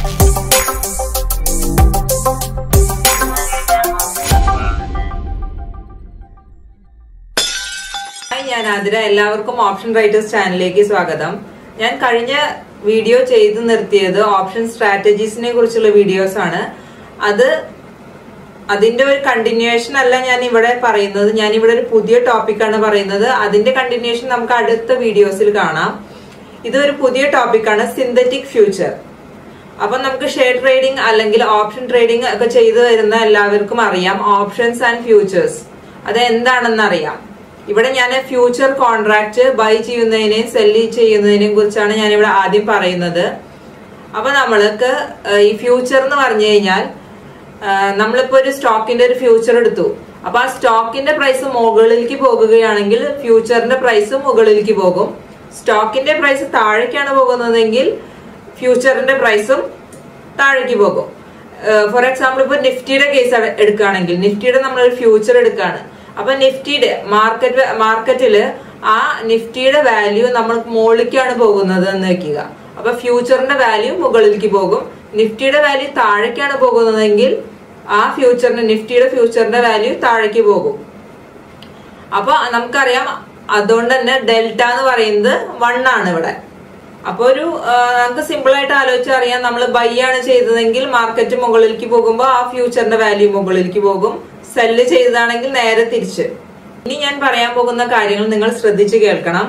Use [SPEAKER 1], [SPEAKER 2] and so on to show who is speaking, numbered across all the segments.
[SPEAKER 1] hi ഞാൻ ആതിര എല്ലാവർക്കും option writers ചാനലിലേക്ക് സ്വാഗതം ഞാൻ കഴിഞ്ഞ വീഡിയോ ചെയ്തു നിർത്തിയത് ഓപ്ഷൻ സ്ട്രാറ്റജീസിനെ കുറിച്ചുള്ള വീഡിയോസ് ആണ് അത് അതിന്റെ ഒരു കണ്ടിന്യൂവേഷൻ അല്ല ഞാൻ ഇവിടെ പറയുന്നത് ഞാൻ ഇവിടെ ഒരു പുതിയ ടോപ്പിക്കാണ് പറയുന്നത് അതിന്റെ കണ്ടിന്യൂവേഷൻ നമുക്ക് അടുത്ത വീഡിയോസിൽ കാണാം ഇതൊരു പുതിയ ടോപ്പിക്കാണ് സിന്തറ്റിക് ഫ്യൂച്ചർ അപ്പൊ നമുക്ക് ഷെയർ ട്രേഡിംഗ് അല്ലെങ്കിൽ ഓപ്ഷൻ ട്രേഡിംഗ് ഒക്കെ ചെയ്തു വരുന്ന എല്ലാവർക്കും അറിയാം ഓപ്ഷൻസ് ആൻഡ് ഫ്യൂച്ചേഴ്സ് അത് എന്താണെന്ന് അറിയാം ഇവിടെ ഞാൻ ഫ്യൂച്ചർ കോൺട്രാക്ട് ബൈ ചെയ്യുന്നതിനെയും സെല്ല് ചെയ്യുന്നതിനെയും കുറിച്ചാണ് ഞാൻ ഇവിടെ ആദ്യം പറയുന്നത് അപ്പൊ നമ്മൾക്ക് ഏഹ്, ഈ ഫ്യൂച്ചർ എന്ന് പറഞ്ഞു കഴിഞ്ഞാൽ ഏഹ്, നമ്മളിപ്പോ ഒരു സ്റ്റോക്കിന്റെ ഒരു ഫ്യൂച്ചർ എടുത്തു അപ്പൊ ആ സ്റ്റോക്കിന്റെ പ്രൈസ് മുകളിലേക്ക് പോകുകയാണെങ്കിൽ ഫ്യൂച്ചറിന്റെ പ്രൈസ് മുകളിലേക്ക് പോകും സ്റ്റോക്കിന്റെ പ്രൈസ് താഴേക്കാണ് പോകുന്നതെങ്കിൽ ഫ്യൂച്ചറിന്റെ പ്രൈസും താഴേക്ക് പോകും ഫോർ എക്സാമ്പിൾ ഇപ്പൊ നിഫ്റ്റിയുടെ കേസ് എടുക്കുകയാണെങ്കിൽ നിഫ്റ്റിയുടെ നമ്മളൊരു ഫ്യൂച്ചർ എടുക്കുകയാണ് അപ്പൊ നിഫ്റ്റിയുടെ മാർക്കറ്റ് മാർക്കറ്റില് ആ നിഫ്റ്റിയുടെ വാല്യൂ നമ്മൾ മുകളിലേക്കാണ് പോകുന്നത് എന്ന് വെക്കുക അപ്പൊ ഫ്യൂച്ചറിന്റെ വാല്യൂ മുകളിലേക്ക് പോകും നിഫ്റ്റിയുടെ വാല്യൂ താഴേക്കാണ് പോകുന്നതെങ്കിൽ ആ ഫ്യൂച്ചറിന്റെ നിഫ്റ്റിയുടെ ഫ്യൂച്ചറിന്റെ വാല്യൂ താഴേക്ക് പോകും അപ്പൊ നമുക്കറിയാം അതുകൊണ്ട് തന്നെ ഡെൽറ്റ എന്ന് പറയുന്നത് വൺ ആണ് ഇവിടെ അപ്പൊ ഒരു ആ, നമുക്ക് സിമ്പിൾ ആയിട്ട് ആലോചിച്ച് അറിയാം നമ്മൾ ബൈ ആണ് ചെയ്തതെങ്കിൽ മാർക്കറ്റ് മുകളിലേക്ക് പോകുമ്പോൾ ആ ഫ്യൂച്ചറിന്റെ വാല്യൂ മുകളിലേക്ക് പോകും സെല്ല് ചെയ്തതാണെങ്കിൽ നേരെ തിരിച്ച് ഇനി ഞാൻ പറയാൻ പോകുന്ന കാര്യങ്ങൾ നിങ്ങൾ ശ്രദ്ധിച്ച് കേൾക്കണം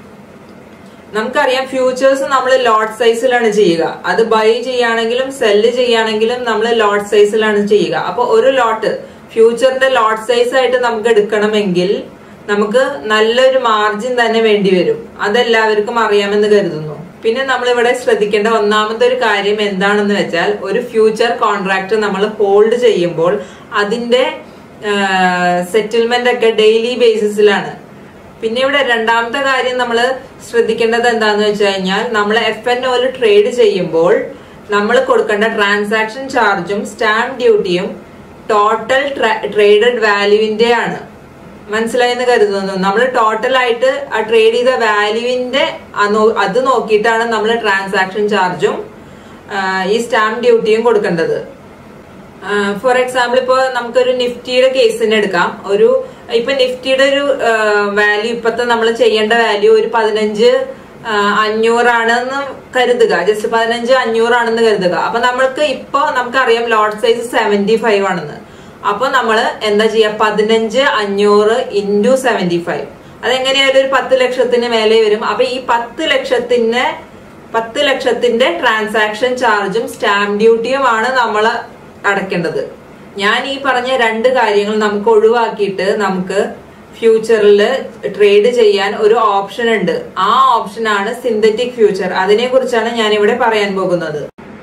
[SPEAKER 1] നമുക്കറിയാം ഫ്യൂച്ചേഴ്സ് നമ്മൾ ലോട്ട് സൈസിലാണ് ചെയ്യുക അത് ബൈ ചെയ്യുകയാണെങ്കിലും സെല്ല് ചെയ്യുകയാണെങ്കിലും നമ്മൾ ലോട്ട് സൈസിലാണ് ചെയ്യുക അപ്പൊ ഒരു ലോട്ട് ഫ്യൂച്ചറിന്റെ ലോട്ട് സൈസ് ആയിട്ട് നമുക്ക് എടുക്കണമെങ്കിൽ നമുക്ക് നല്ലൊരു മാർജിൻ തന്നെ വേണ്ടി വരും അതെല്ലാവർക്കും അറിയാമെന്ന് കരുതുന്നു പിന്നെ നമ്മൾ ഇവിടെ ശ്രദ്ധിക്കേണ്ട ഒന്നാമത്തെ ഒരു കാര്യം എന്താണെന്ന് വെച്ചാൽ ഒരു ഫ്യൂച്ചർ കോൺട്രാക്ട് നമ്മൾ ഹോൾഡ് ചെയ്യുമ്പോൾ അതിന്റെ സെറ്റിൽമെന്റ് ഒക്കെ ഡെയിലി ബേസിസിലാണ് പിന്നെ ഇവിടെ രണ്ടാമത്തെ കാര്യം നമ്മൾ ശ്രദ്ധിക്കേണ്ടത് എന്താന്ന് വെച്ച് കഴിഞ്ഞാൽ നമ്മൾ എഫ് എൻ ഒയിൽ ട്രേഡ് ചെയ്യുമ്പോൾ നമ്മൾ കൊടുക്കേണ്ട ട്രാൻസാക്ഷൻ ചാർജും സ്റ്റാമ്പ് ഡ്യൂട്ടിയും ടോട്ടൽ ട്രേഡഡ് വാല്യൂവിന്റെ ആണ് മനസ്സിലായെന്ന് കരുതുന്നു നമ്മൾ ടോട്ടൽ ആയിട്ട് ആ ട്രേഡ് ചെയ്ത വാല്യൂവിന്റെ അത് നോക്കിയിട്ടാണ് നമ്മൾ ട്രാൻസാക്ഷൻ ചാർജും ഈ സ്റ്റാമ്പ് ഡ്യൂട്ടിയും കൊടുക്കേണ്ടത് ഫോർ എക്സാമ്പിൾ ഇപ്പൊ നമുക്കൊരു നിഫ്റ്റിയുടെ കേസിന് എടുക്കാം ഒരു ഇപ്പൊ നിഫ്റ്റിയുടെ ഒരു വാല്യൂ ഇപ്പത്തെ നമ്മൾ ചെയ്യേണ്ട വാല്യൂ ഒരു പതിനഞ്ച് ആ, അഞ്ഞൂറാണെന്ന് കരുതുക ജസ്റ്റ് പതിനഞ്ച് അഞ്ഞൂറാണെന്ന് കരുതുക അപ്പൊ നമ്മൾക്ക് ഇപ്പൊ നമുക്കറിയാം ലോട്ട് സൈസ് സെവന്റി ഫൈവ് ആണെന്ന് അപ്പൊ നമ്മൾ എന്താ ചെയ്യാ പതിനഞ്ച് അഞ്ഞൂറ് ഇൻറ്റു സെവന്റി ഫൈവ് അതെങ്ങനെയായാലും ഒരു പത്ത് ലക്ഷത്തിന് മേലെ വരും അപ്പൊ ഈ പത്ത് ലക്ഷത്തിന് പത്ത് ലക്ഷത്തിന്റെ ട്രാൻസാക്ഷൻ ചാർജും സ്റ്റാമ്പ് ഡ്യൂട്ടിയുമാണ് നമ്മൾ അടയ്ക്കേണ്ടത് ഞാൻ ഈ പറഞ്ഞ രണ്ട് കാര്യങ്ങൾ നമുക്ക് ഒഴിവാക്കിയിട്ട് നമുക്ക് ഫ്യൂച്ചറിൽ ട്രേഡ് ചെയ്യാൻ ഒരു ഓപ്ഷൻ ഉണ്ട് ആ ഓപ്ഷനാണ് സിന്തറ്റിക് ഫ്യൂച്ചർ അതിനെ കുറിച്ചാണ് ഞാൻ ഇവിടെ പറയാൻ പോകുന്നത്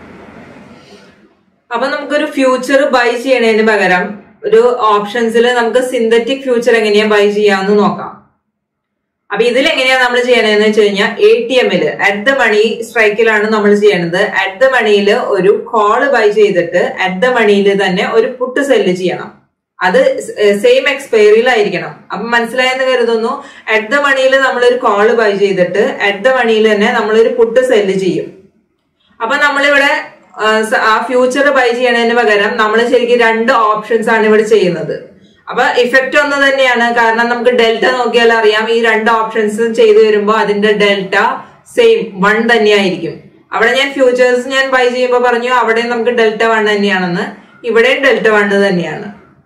[SPEAKER 1] അപ്പൊ നമുക്കൊരു ഫ്യൂച്ചർ ബൈ ചെയ്യണതിന് പകരം ഒരു ഓപ്ഷൻസിൽ നമുക്ക് സിന്തറ്റിക് ഫ്യൂച്ചർ എങ്ങനെയാ ബൈ ചെയ്യാമെന്ന് നോക്കാം അപ്പൊ ഇതിൽ എങ്ങനെയാ നമ്മൾ ചെയ്യണതെന്ന് വെച്ച് കഴിഞ്ഞാൽ എ ടി എമ്മില് അറ്റ് ദ മണി സ്ട്രൈക്കിലാണ് നമ്മൾ ചെയ്യണത് അറ്റ് ദ മണിയിൽ ഒരു കോള് ബൈ ചെയ്തിട്ട് അറ്റ് ദ മണിയിൽ തന്നെ ഒരു പുട്ട് സെല്ല് ചെയ്യണം അത് സെയിം എക്സ്പയറിയിലായിരിക്കണം അപ്പൊ മനസ്സിലായെന്ന് കരുതുന്നു അറ്റ് ദ മണിയിൽ നമ്മളൊരു കോള് ബൈ ചെയ്തിട്ട് അറ്റ് ദ മണിയിൽ തന്നെ നമ്മളൊരു പുട്ട് സെല്ല് ചെയ്യും അപ്പൊ നമ്മളിവിടെ ആ, സ- ആ ഫ്യൂച്ചർ ബൈ ചെയ്യണതിന് പകരം നമ്മൾ ശരിക്കും രണ്ട് ഓപ്ഷൻസ് ആണ് ഇവിടെ ചെയ്യുന്നത് അപ്പൊ ഇഫക്റ്റ് ഒന്ന് തന്നെയാണ് കാരണം നമുക്ക് ഡെൽറ്റ നോക്കിയാൽ അറിയാം ഈ രണ്ട് ഓപ്ഷൻസ് ചെയ്തു വരുമ്പോൾ അതിന്റെ ഡെൽറ്റ സെയിം വൺ തന്നെയായിരിക്കും അവിടെ ഞാൻ ഫ്യൂച്ചേഴ്സ് ഞാൻ ബൈ ചെയ്യുമ്പോൾ പറഞ്ഞു അവിടെ നമുക്ക് ഡെൽറ്റ വൺ തന്നെയാണെന്ന് ഇവിടെയും ഡെൽറ്റ വൺ തന്നെയാണ്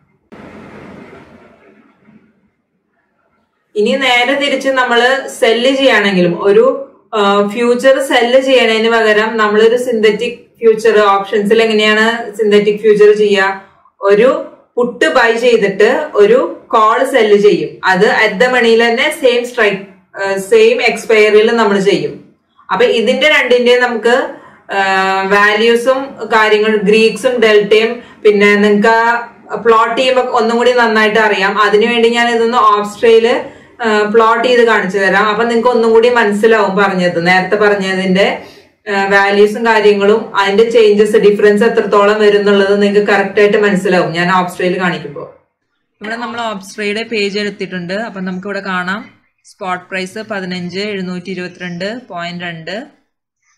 [SPEAKER 1] ഇനി നേരെ തിരിച്ച് നമ്മൾ സെല്ല് ചെയ്യുകയാണെങ്കിലും ഒരു ഫ്യൂച്ചർ സെല്ല് ചെയ്യണതിന് പകരം നമ്മളൊരു സിന്തറ്റിക് ഫ്യൂച്ചർ ഓപ്ഷൻസിൽ എങ്ങനെയാണ് സിന്തറ്റിക് ഫ്യൂച്ചർ ചെയ്യുക ഒരു പുട്ട് ബൈ ചെയ്തിട്ട് ഒരു കോൾ സെല്ല് ചെയ്യും അത് അറ്റ് ദ മണിയിൽ തന്നെ സെയിം സ്ട്രൈക്ക് സെയിം എക്സ്പയറിയിൽ നമ്മൾ ചെയ്യും അപ്പൊ ഇതിന്റെ രണ്ടിന്റെയും നമുക്ക് വാല്യൂസും കാര്യങ്ങളും ഗ്രീക്സും ഡെൽറ്റയും പിന്നെ നിങ്ങൾക്ക് പ്ലോട്ട് ചെയ്യുമ്പോൾ ഒന്നും കൂടി നന്നായിട്ട് അറിയാം അതിനുവേണ്ടി ഞാൻ ഇതൊന്ന് ഓബ്സ്ട്രയില് പ്ലോട്ട് ചെയ്ത് കാണിച്ചു തരാം അപ്പൊ നിങ്ങൾക്ക് ഒന്നും കൂടി മനസ്സിലാവും പറഞ്ഞത് നേരത്തെ പറഞ്ഞതിന്റെ വാല്യൂസും കാര്യങ്ങളും അതിന്റെ ചേഞ്ചസ് ഡിഫറൻസ് എത്രത്തോളം വരും എന്നുള്ളത് നിങ്ങൾക്ക് കറക്റ്റ് ആയിട്ട് മനസ്സിലാവും ഞാൻ ഓബ്സ്ട്രയിൽ കാണിക്കുമ്പോൾ ഇവിടെ നമ്മൾ ഓബ്സ്ട്രയുടെ പേജ് എടുത്തിട്ടുണ്ട് അപ്പൊ നമുക്ക് ഇവിടെ കാണാം സ്പോട്ട് പ്രൈസ് പതിനഞ്ച് എഴുന്നൂറ്റി ഇരുപത്തിരണ്ട് പോയിന്റ് രണ്ട്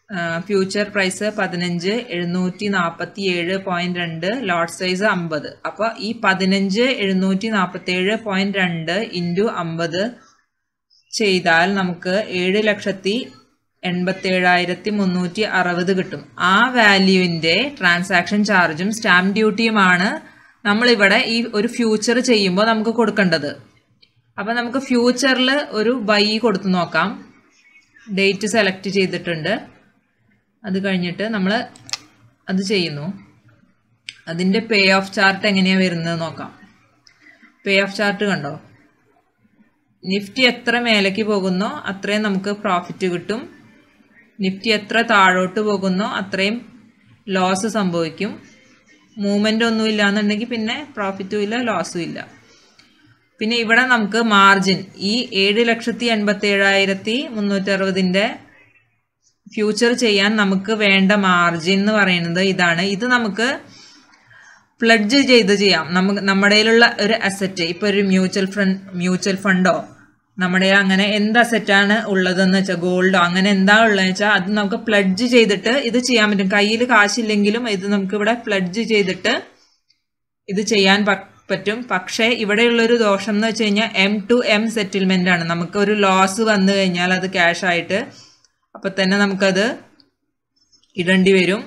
[SPEAKER 1] ഫ്യൂച്ചർ പ്രൈസ് പതിനഞ്ച് എഴുന്നൂറ്റി നാൽപ്പത്തി ഏഴ് പോയിന്റ് രണ്ട് ലോട്ട് സൈസ് അമ്പത് അപ്പോൾ ഈ പതിനഞ്ച് എഴുന്നൂറ്റി നാൽപ്പത്തി ഏഴ് പോയിന്റ് രണ്ട് ഇൻറ്റു അമ്പത് ചെയ്താൽ നമുക്ക് ഏഴ് ലക്ഷത്തി എൺപത്തേഴായിരത്തി മുന്നൂറ്റി അറുപത് കിട്ടും ആ വാല്യൂവിൻ്റെ ട്രാൻസാക്ഷൻ ചാർജും സ്റ്റാമ്പ് ഡ്യൂട്ടിയുമാണ് നമ്മളിവിടെ ഈ ഒരു ഫ്യൂച്ചർ ചെയ്യുമ്പോൾ നമുക്ക് കൊടുക്കേണ്ടത് അപ്പം നമുക്ക് ഫ്യൂച്ചറിൽ ഒരു ബൈ കൊടുത്തു നോക്കാം ഡേറ്റ് സെലക്ട് ചെയ്തിട്ടുണ്ട് അത് കഴിഞ്ഞിട്ട് നമ്മൾ അത് ചെയ്യുന്നു അതിൻ്റെ പേ ഓഫ് ചാർട്ട് എങ്ങനെയാണ് വരുന്നത് നോക്കാം പേ ഓഫ് ചാർട്ട് കണ്ടോ നിഫ്റ്റി എത്ര മേലേക്ക് പോകുന്നോ അത്രയും നമുക്ക് പ്രോഫിറ്റ് കിട്ടും നിഫ്റ്റി എത്ര താഴോട്ട് പോകുന്നോ അത്രയും ലോസ് സംഭവിക്കും മൂവ്മെൻ്റ് ഒന്നും ഇല്ല എന്നുണ്ടെങ്കിൽ പിന്നെ പ്രോഫിറ്റും ഇല്ല ലോസും ഇല്ല പിന്നെ ഇവിടെ നമുക്ക് മാർജിൻ ഈ ഏഴ് ലക്ഷത്തി എൺപത്തി ഏഴായിരത്തി മുന്നൂറ്റി അറുപതിൻ്റെ ഫ്യൂച്ചർ ചെയ്യാൻ നമുക്ക് വേണ്ട മാർജിൻ എന്ന് പറയുന്നത് ഇതാണ് ഇത് നമുക്ക് പ്ലഡ്ജ് ചെയ്ത് ചെയ്യാം നമുക്ക് നമ്മുടെ കയ്യിലുള്ള ഒരു അസറ്റ് ഇപ്പോൾ ഒരു മ്യൂച്വൽ ഫണ്ട് മ്യൂച്വൽ ഫണ്ടോ നമ്മുടെ അങ്ങനെ എന്ത് അസറ്റാണ് ഉള്ളതെന്ന് വെച്ചാൽ ഗോൾഡോ അങ്ങനെ എന്താ ഉള്ളതെന്ന് വെച്ചാൽ അത് നമുക്ക് പ്ലഡ്ജ് ചെയ്തിട്ട് ഇത് ചെയ്യാൻ പറ്റും കയ്യിൽ കാശില്ലെങ്കിലും ഇത് നമുക്ക് ഇവിടെ പ്ലഡ്ജ് ചെയ്തിട്ട് ഇത് ചെയ്യാൻ പറ്റും പക്ഷേ ഇവിടെയുള്ളൊരു ദോഷം എന്ന് വെച്ച് കഴിഞ്ഞാൽ എം ടു എം സെറ്റിൽമെൻ്റ് ആണ് നമുക്ക് ഒരു ലോസ് വന്നു കഴിഞ്ഞാൽ അത് ക്യാഷ് ആയിട്ട് അപ്പം തന്നെ നമുക്കത് ഇടേണ്ടി വരും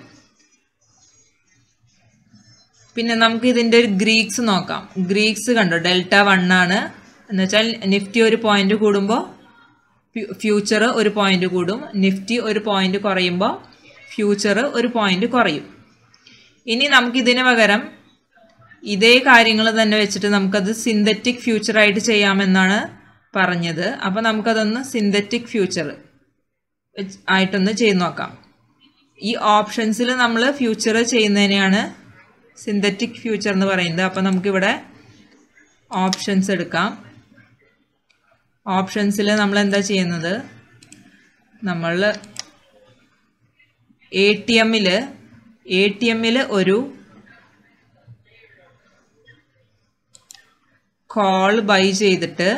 [SPEAKER 1] പിന്നെ നമുക്ക് ഇതിൻ്റെ ഒരു ഗ്രീക്സ് നോക്കാം ഗ്രീക്സ് കണ്ടോ ഡെൽറ്റ വൺ ആണ് എന്ന് വെച്ചാൽ നിഫ്റ്റി ഒരു പോയിന്റ് കൂടുമ്പോൾ ഫ്യൂച്ചർ ഒരു പോയിന്റ് കൂടും നിഫ്റ്റി ഒരു പോയിന്റ് കുറയുമ്പോൾ ഫ്യൂച്ചർ ഒരു പോയിന്റ് കുറയും ഇനി നമുക്കിതിന് പകരം ഇതേ കാര്യങ്ങൾ തന്നെ വെച്ചിട്ട് നമുക്കത് സിന്തറ്റിക് ഫ്യൂച്ചറായിട്ട് ചെയ്യാമെന്നാണ് പറഞ്ഞത് അപ്പോൾ നമുക്കതൊന്ന് സിന്തറ്റിക് ഫ്യൂച്ചർ ആയിട്ടൊന്ന് ചെയ്ത് നോക്കാം ഈ ഓപ്ഷൻസിൽ നമ്മൾ ഫ്യൂച്ചർ ചെയ്യുന്നതിനെയാണ് സിന്തറ്റിക് ഫ്യൂച്ചർ എന്ന് പറയുന്നത് അപ്പോൾ നമുക്കിവിടെ ഓപ്ഷൻസ് എടുക്കാം ഓപ്ഷൻസിൽ നമ്മൾ എന്താ ചെയ്യുന്നത് നമ്മൾ എ ടി എമ്മിൽ എ ടി എമ്മിൽ ഒരു കോൾ ബൈ ചെയ്തിട്ട്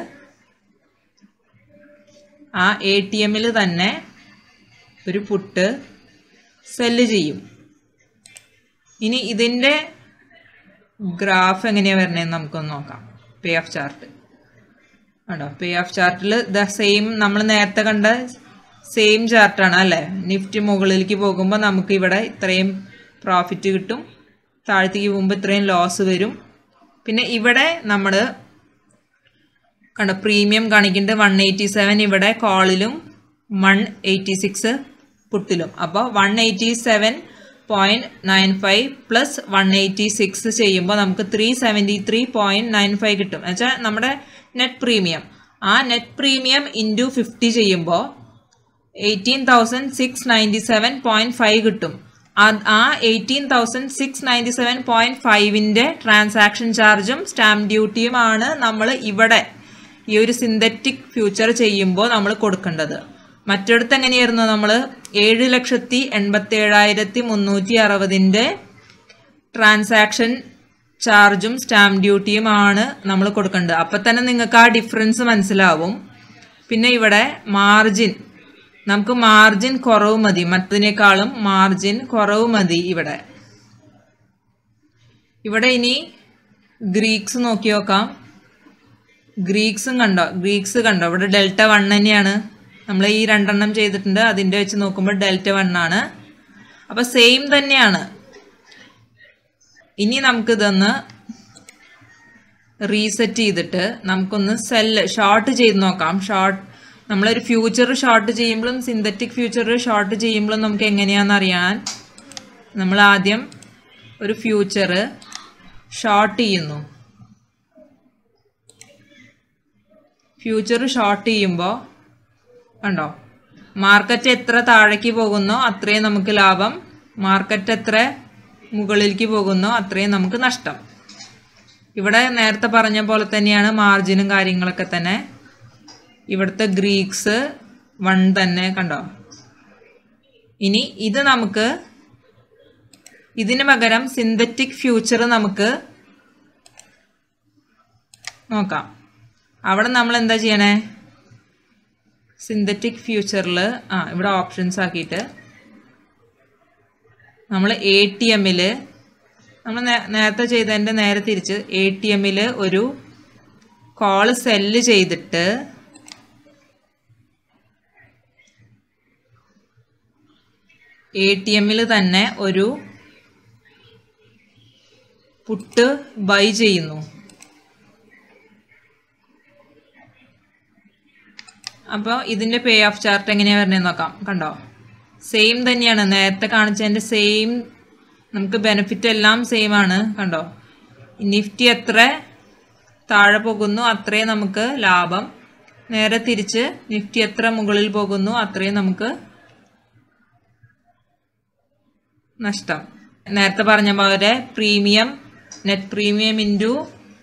[SPEAKER 1] ആ എ ടി എമ്മിൽ തന്നെ ഒരു പുട്ട് സെല്ല് ചെയ്യും ഇനി ഇതിൻ്റെ ഗ്രാഫ് എങ്ങനെയാണ് വരണതെന്ന് നമുക്കൊന്ന് നോക്കാം പേ ഓഫ് ചാർട്ട് ആണോ പേ ഓഫ് ചാർട്ടിൽ ദ സെയിം നമ്മൾ നേരത്തെ കണ്ട സെയിം ചാർട്ടാണ് അല്ലേ നിഫ്റ്റി മുകളിലേക്ക് പോകുമ്പോൾ നമുക്ക് ഇവിടെ ഇത്രയും പ്രോഫിറ്റ് കിട്ടും താഴത്തേക്ക് പോകുമ്പോൾ ഇത്രയും ലോസ് വരും പിന്നെ ഇവിടെ നമ്മൾ കണ്ടോ പ്രീമിയം കാണിക്കുന്നുണ്ട് വൺ എയ്റ്റി സെവൻ ഇവിടെ കോളിലും വൺ എയ്റ്റി സിക്സ് പുട്ടിലും അപ്പോൾ one eighty seven point nine five plus one eighty six ചെയ്യുമ്പോൾ നമുക്ക് three seventy three point nine five കിട്ടും എന്നുവെച്ചാൽ നമ്മുടെ നെറ്റ് പ്രീമിയം ആ നെറ്റ് പ്രീമിയം ഇൻറ്റു ഫിഫ്റ്റി ചെയ്യുമ്പോൾ eighteen thousand six ninety seven point five കിട്ടും ആ eighteen thousand six ninety seven point ഫൈവിൻ്റെ ട്രാൻസാക്ഷൻ ചാർജും സ്റ്റാമ്പ് ഡ്യൂട്ടിയുമാണ് നമ്മൾ ഇവിടെ ഈ ഒരു സിന്തറ്റിക് ഫ്യൂച്ചർ ചെയ്യുമ്പോൾ നമ്മൾ കൊടുക്കേണ്ടത് മറ്റിടത്ത് എങ്ങനെയായിരുന്നു നമ്മൾ ഏഴ് ലക്ഷത്തി എൺപത്തി ഏഴായിരത്തി മുന്നൂറ്റി അറുപതിൻ്റെ ട്രാൻസാക്ഷൻ ചാർജും സ്റ്റാമ്പ് ഡ്യൂട്ടിയുമാണ് നമ്മൾ കൊടുക്കേണ്ടത് അപ്പം തന്നെ നിങ്ങൾക്ക് ആ ഡിഫറൻസ് മനസ്സിലാവും പിന്നെ ഇവിടെ മാർജിൻ നമുക്ക് മാർജിൻ കുറവ് മതി മറ്റതിനേക്കാളും മാർജിൻ കുറവ് മതി ഇവിടെ ഇവിടെ ഇനി ഗ്രീക്സ് നോക്കി നോക്കാം ഗ്രീക്സും കണ്ടോ ഗ്രീക്സ് കണ്ടോ ഇവിടെ ഡെൽറ്റ വൺ തന്നെയാണ് നമ്മൾ ഈ രണ്ടെണ്ണം ചെയ്തിട്ടുണ്ട് അതിൻ്റെ വെച്ച് നോക്കുമ്പോൾ ഡെൽറ്റ വൺ ആണ് അപ്പോൾ സെയിം തന്നെയാണ് ഇനി നമുക്കിതൊന്ന് റീസെറ്റ് ചെയ്തിട്ട് നമുക്കൊന്ന് സെല്ല് ഷോർട്ട് ചെയ്ത് നോക്കാം ഷോർട്ട് നമ്മളൊരു ഫ്യൂച്ചർ ഷോർട്ട് ചെയ്യുമ്പോഴും സിന്തറ്റിക് ഫ്യൂച്ചർ ഷോർട്ട് ചെയ്യുമ്പോഴും നമുക്ക് എങ്ങനെയാണെന്ന് അറിയാൻ നമ്മൾ ആദ്യം ഒരു ഫ്യൂച്ചർ ഷോർട്ട് ചെയ്യുന്നു ഫ്യൂച്ചർ ഷോർട്ട് ചെയ്യുമ്പോൾ കണ്ടോ മാർക്കറ്റ് എത്ര താഴേക്ക് പോകുന്നോ അത്രയും നമുക്ക് ലാഭം മാർക്കറ്റ് എത്ര മുകളിലേക്ക് പോകുന്നോ അത്രയും നമുക്ക് നഷ്ടം ഇവിടെ നേരത്തെ പറഞ്ഞ പോലെ തന്നെയാണ് മാർജിനും കാര്യങ്ങളൊക്കെ തന്നെ ഇവിടുത്തെ ഗ്രീക്സ് വൺ തന്നെ കണ്ടോ ഇനി ഇത് നമുക്ക് ഇതിന് പകരം സിന്തറ്റിക് ഫ്യൂച്ചർ നമുക്ക് നോക്കാം അവിടെ നമ്മൾ എന്താ ചെയ്യണേ സിന്തറ്റിക് ഫ്യൂച്ചറിൽ ആ ഇവിടെ ഓപ്ഷൻസ് ആക്കിയിട്ട് നമ്മൾ എ ടി എമ്മിൽ നമ്മൾ നേരത്തെ ചെയ്തതിൻ്റെ നേരെ തിരിച്ച് എ ടി എമ്മിൽ ഒരു കോള് സെല്ല് ചെയ്തിട്ട് എ ടി എമ്മിൽ തന്നെ ഒരു പുട്ട് ബൈ ചെയ്യുന്നു അപ്പോൾ ഇതിൻ്റെ പേ ഓഫ് ചാർട്ട് എങ്ങനെയാണ് വരുന്നത് നോക്കാം കണ്ടോ സെയിം തന്നെയാണ് നേരത്തെ കാണിച്ചതിൻ്റെ സെയിം നമുക്ക് ബെനിഫിറ്റ് എല്ലാം സെയിം ആണ് കണ്ടോ നിഫ്റ്റി എത്ര താഴെ പോകുന്നു അത്രയും നമുക്ക് ലാഭം നേരെ തിരിച്ച് നിഫ്റ്റി എത്ര മുകളിൽ പോകുന്നു അത്രയും നമുക്ക് നഷ്ടം നേരത്തെ പറഞ്ഞ പോലെ premium net premium into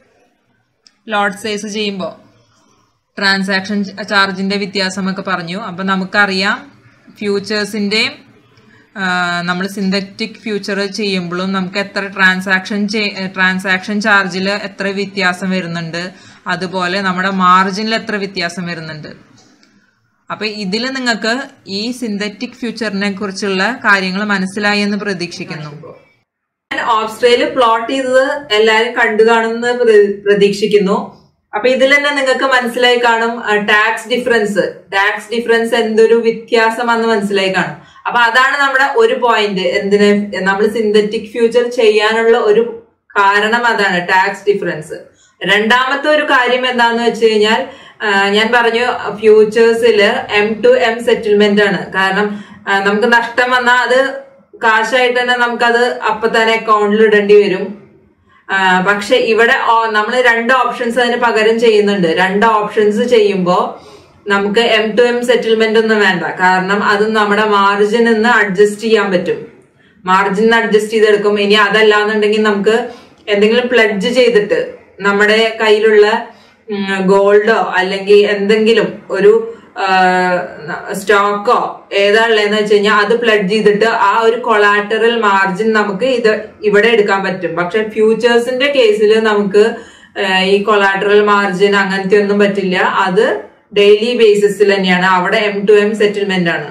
[SPEAKER 1] lot size ചെയ്യുമ്പോൾ ട്രാൻസാക്ഷൻ ചാർജിൻ്റെ വ്യത്യാസമൊക്കെ പറഞ്ഞു അപ്പം നമുക്കറിയാം ഫ്യൂച്ചേഴ്സിൻ്റെയും നമ്മൾ സിന്തറ്റിക് ഫ്യൂച്ചർ ചെയ്യുമ്പോഴും നമുക്ക് എത്ര ട്രാൻസാക്ഷൻ ട്രാൻസാക്ഷൻ ചാർജിൽ എത്ര വ്യത്യാസം വരുന്നുണ്ട് അതുപോലെ നമ്മുടെ മാർജിനിൽ എത്ര വ്യത്യാസം വരുന്നുണ്ട് അപ്പൊ ഇതിൽ നിങ്ങൾക്ക് ഈ സിന്തറ്റിക് ഫ്യൂച്ചറിനെ കുറിച്ചുള്ള കാര്യങ്ങൾ മനസ്സിലായി എന്ന് പ്രതീക്ഷിക്കുന്നു ഓസ്ട്രേലിയ പ്ലോട്ട് ചെയ്തത് എല്ലാരും കണ്ടു കാണുമെന്ന് പ്രതീക്ഷിക്കുന്നു അപ്പൊ ഇതിൽ തന്നെ നിങ്ങൾക്ക് മനസ്സിലായി കാണും ടാക്സ് ഡിഫറൻസ് ടാക്സ് ഡിഫറൻസ് എന്തൊരു വ്യത്യാസമാണെന്ന് മനസ്സിലായി കാണും അപ്പൊ അതാണ് നമ്മുടെ ഒരു പോയിന്റ് എന്തിന് നമ്മൾ സിന്തറ്റിക് ഫ്യൂച്ചർ ചെയ്യാനുള്ള ഒരു കാരണം അതാണ് ടാക്സ് ഡിഫറൻസ് രണ്ടാമത്തെ ഒരു കാര്യം എന്താന്ന് വെച്ച് കഴിഞ്ഞാൽ ഞാൻ പറഞ്ഞു ഫ്യൂച്ചേഴ്സിൽ എം ടു എം സെറ്റിൽമെന്റ് ആണ് കാരണം നമുക്ക് നഷ്ടം വന്നാൽ അത് കാശായിട്ട് തന്നെ നമുക്കത് അപ്പൊ തന്നെ അക്കൗണ്ടിൽ ഇടേണ്ടി വരും പക്ഷെ ഇവിടെ നമ്മൾ രണ്ട് ഓപ്ഷൻസ് അതിന് പകരം ചെയ്യുന്നുണ്ട് രണ്ട് ഓപ്ഷൻസ് ചെയ്യുമ്പോൾ നമുക്ക് എം ടു എം സെറ്റിൽമെന്റ് ഒന്നും വേണ്ട കാരണം അത് നമ്മുടെ മാർജിൻ നിന്ന് അഡ്ജസ്റ്റ് ചെയ്യാൻ പറ്റും മാർജിൻ അഡ്ജസ്റ്റ് ചെയ്തെടുക്കും ഇനി അതല്ലാന്നുണ്ടെങ്കിൽ നമുക്ക് എന്തെങ്കിലും പ്ലഡ്ജ് ചെയ്തിട്ട് നമ്മുടെ കയ്യിലുള്ള ഗോൾഡോ അല്ലെങ്കിൽ എന്തെങ്കിലും ഒരു സ്റ്റോക്കോ ഏതാ ഉള്ളതെന്ന് വെച്ച് കഴിഞ്ഞാൽ അത് പ്ലഡ് ചെയ്തിട്ട് ആ ഒരു കൊളാറ്ററൽ മാർജിൻ നമുക്ക് ഇത് ഇവിടെ എടുക്കാൻ പറ്റും പക്ഷെ ഫ്യൂച്ചേഴ്സിന്റെ കേസിൽ നമുക്ക് ഈ കൊളാറ്ററൽ മാർജിൻ അങ്ങനത്തെ ഒന്നും പറ്റില്ല അത് ഡെയിലി ബേസിസിൽ തന്നെയാണ് അവിടെ എം ടു എം സെറ്റിൽമെന്റ് ആണ്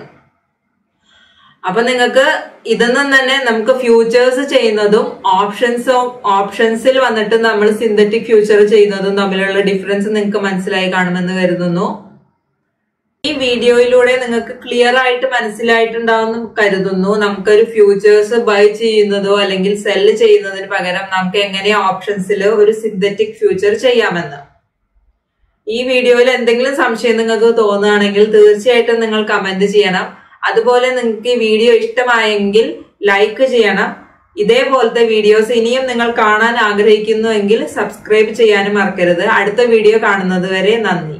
[SPEAKER 1] അപ്പൊ നിങ്ങൾക്ക് ഇതൊന്നും തന്നെ നമുക്ക് ഫ്യൂച്ചേഴ്സ് ചെയ്യുന്നതും ഓപ്ഷൻസ് ഓപ്ഷൻസിൽ വന്നിട്ട് നമ്മൾ സിന്തറ്റിക് ഫ്യൂച്ചർ ചെയ്യുന്നതും തമ്മിലുള്ള ഡിഫറൻസ് നിങ്ങൾക്ക് മനസ്സിലായി കാണുമെന്ന് കരുതുന്നു ഈ വീഡിയോയിലൂടെ നിങ്ങൾക്ക് ക്ലിയർ ആയിട്ട് മനസ്സിലായിട്ടുണ്ടാവുമെന്ന് കരുതുന്നു നമുക്കൊരു ഫ്യൂച്ചേഴ്സ് ബൈ ചെയ്യുന്നതോ അല്ലെങ്കിൽ സെല്ല് ചെയ്യുന്നതിന് പകരം നമുക്ക് എങ്ങനെ ഓപ്ഷൻസിൽ ഒരു സിന്തറ്റിക് ഫ്യൂച്ചർ ചെയ്യാമെന്ന് ഈ വീഡിയോയിൽ എന്തെങ്കിലും സംശയം നിങ്ങൾക്ക് തോന്നുകയാണെങ്കിൽ തീർച്ചയായിട്ടും നിങ്ങൾ കമന്റ് ചെയ്യണം അതുപോലെ നിങ്ങൾക്ക് ഈ വീഡിയോ ഇഷ്ടമായെങ്കിൽ ലൈക്ക് ചെയ്യണം ഇതേപോലത്തെ വീഡിയോസ് ഇനിയും നിങ്ങൾ കാണാൻ ആഗ്രഹിക്കുന്നുവെങ്കിൽ സബ്സ്ക്രൈബ് ചെയ്യാനും മറക്കരുത് അടുത്ത വീഡിയോ കാണുന്നത് വരെ നന്ദി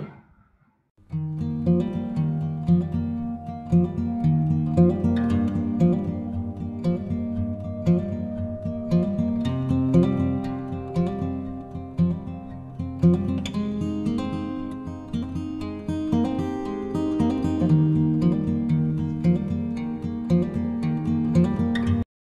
[SPEAKER 2] thank you